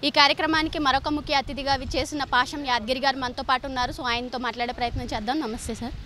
ఈ కార్యక్రమానికి మరొక ముఖ్య అతిథిగా విచ్చేసిన పాషం యాదగిరి గారు మనతో పాటు ఉన్నారు సో ఆయనతో మాట్లాడే ప్రయత్నం చేద్దాం నమస్తే సార్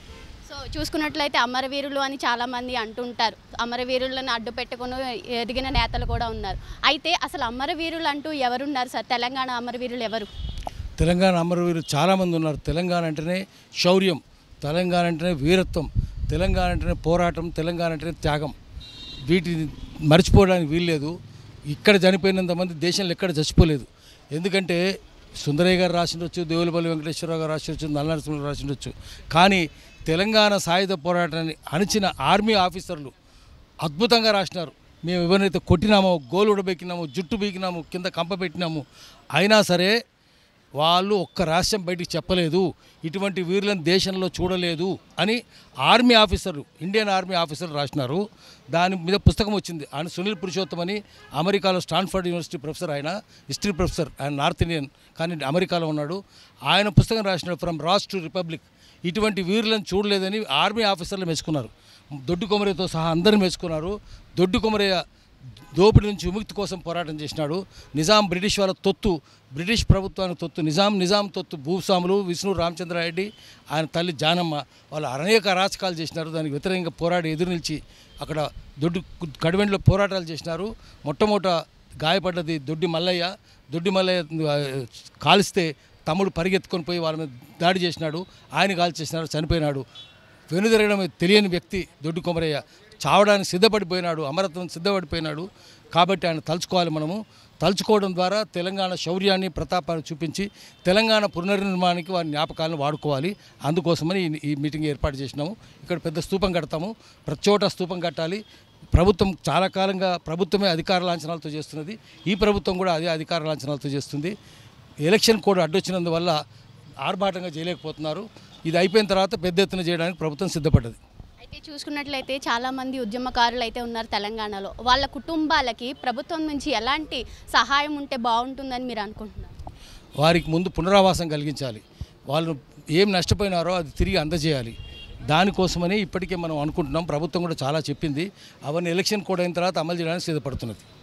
సో చూసుకున్నట్లయితే అమరవీరులు అని చాలామంది అంటుంటారు అమరవీరులను అడ్డు పెట్టుకుని ఎదిగిన నేతలు కూడా ఉన్నారు అయితే అసలు అమరవీరులు అంటూ ఎవరున్నారు సార్ తెలంగాణ అమరవీరులు ఎవరు తెలంగాణ అమరవీరులు చాలామంది ఉన్నారు తెలంగాణ అంటేనే శౌర్యం తెలంగాణ అంటేనే వీరత్వం తెలంగాణ అంటేనే పోరాటం తెలంగాణ అంటేనే త్యాగం వీటిని మర్చిపోవడానికి వీల్లేదు ఇక్కడ చనిపోయినంత మంది దేశంలో ఎక్కడ చచ్చిపోలేదు ఎందుకంటే సుందరయ్య గారు రాసిండొచ్చు దేవులపల్లి వెంకటేశ్వరరావు గారు రాసిండొచ్చు నల్లనరసింహ రాసిండొచ్చు కానీ తెలంగాణ సాయుధ పోరాటాన్ని అణిచిన ఆర్మీ ఆఫీసర్లు అద్భుతంగా రాసినారు మేము ఎవరినైతే కొట్టినామో గోలు ఉడబెక్కినామో జుట్టు బీకినామో కింద కంప పెట్టినామో అయినా సరే వాళ్ళు ఒక్క రాష్ట్రం బయటికి చెప్పలేదు ఇటువంటి వీరులను దేశంలో చూడలేదు అని ఆర్మీ ఆఫీసర్లు ఇండియన్ ఆర్మీ ఆఫీసర్లు రాసినారు దాని మీద పుస్తకం వచ్చింది ఆయన సునీల్ పురుషోత్తం అని అమెరికాలో స్టాన్ఫర్డ్ యూనివర్సిటీ ప్రొఫెసర్ ఆయన హిస్టరీ ప్రొఫెసర్ ఆయన నార్త్ ఇండియన్ కానీ అమెరికాలో ఉన్నాడు ఆయన పుస్తకం రాసినాడు ఫ్రమ్ రాస్ టు రిపబ్లిక్ ఇటువంటి వీరులను చూడలేదని ఆర్మీ ఆఫీసర్లు మెచ్చుకున్నారు దొడ్డు కొమరయ్యతో సహా అందరూ మెచ్చుకున్నారు దొడ్డు కొమరయ్య దోపిడీ నుంచి విముక్తి కోసం పోరాటం చేసినాడు నిజాం బ్రిటిష్ వాళ్ళ తొత్తు బ్రిటిష్ ప్రభుత్వానికి తొత్తు నిజాం నిజాం తొత్తు భూస్వాములు విష్ణు రామచంద్రారెడ్డి ఆయన తల్లి జానమ్మ వాళ్ళు అనేక అరాచకాలు చేసినారు దానికి వ్యతిరేకంగా పోరాడి ఎదురు నిలిచి అక్కడ దొడ్డు కడివెండ్లో పోరాటాలు చేసినారు మొట్టమొదట గాయపడ్డది దొడ్డి మల్లయ్య దొడ్డి మల్లయ్య ఆ, కాలిస్తే తమ్ముడు పరిగెత్తుకొని పోయి వాళ్ళ మీద దాడి చేసినాడు ఆయన కాల్ చేసినాడు చనిపోయినాడు వెనుదిరగడం తెలియని వ్యక్తి దొడ్డు కొమరయ్య చావడానికి సిద్ధపడిపోయినాడు అమరత్వం సిద్ధపడిపోయినాడు కాబట్టి ఆయన తలుచుకోవాలి మనము తలుచుకోవడం ద్వారా తెలంగాణ శౌర్యాన్ని ప్రతాపాన్ని చూపించి తెలంగాణ పునర్నిర్మాణానికి వారి జ్ఞాపకాలను వాడుకోవాలి అందుకోసమని ఈ- ఈ మీటింగ్ ఏర్పాటు చేసినాము ఇక్కడ పెద్ద స్తూపం కడతాము ప్రతి చోట స్తూపం కట్టాలి ప్రభుత్వం చాలా కాలంగా ప్రభుత్వమే అధికార లాంఛనాలతో చేస్తున్నది ఈ ప్రభుత్వం కూడా అదే అధికార లాంఛనాలతో చేస్తుంది ఎలక్షన్ కోడ్ అడ్డొచ్చినందువల్ల ఆర్భాటంగా చేయలేకపోతున్నారు ఇది అయిపోయిన తర్వాత పెద్ద ఎత్తున చేయడానికి ప్రభుత్వం సిద్ధపడ్డది అయితే చూసుకున్నట్లయితే చాలామంది ఉద్యమకారులు అయితే ఉన్నారు తెలంగాణలో వాళ్ళ కుటుంబాలకి ప్రభుత్వం నుంచి ఎలాంటి సహాయం ఉంటే బాగుంటుందని మీరు అనుకుంటున్నారు వారికి ముందు పునరావాసం కలిగించాలి వాళ్ళు ఏం నష్టపోయినారో అది తిరిగి అందజేయాలి దానికోసమని ఇప్పటికే మనం అనుకుంటున్నాం ప్రభుత్వం కూడా చాలా చెప్పింది అవన్నీ ఎలక్షన్ కోడ్ అయిన తర్వాత అమలు చేయడానికి సిద్ధపడుతున్నది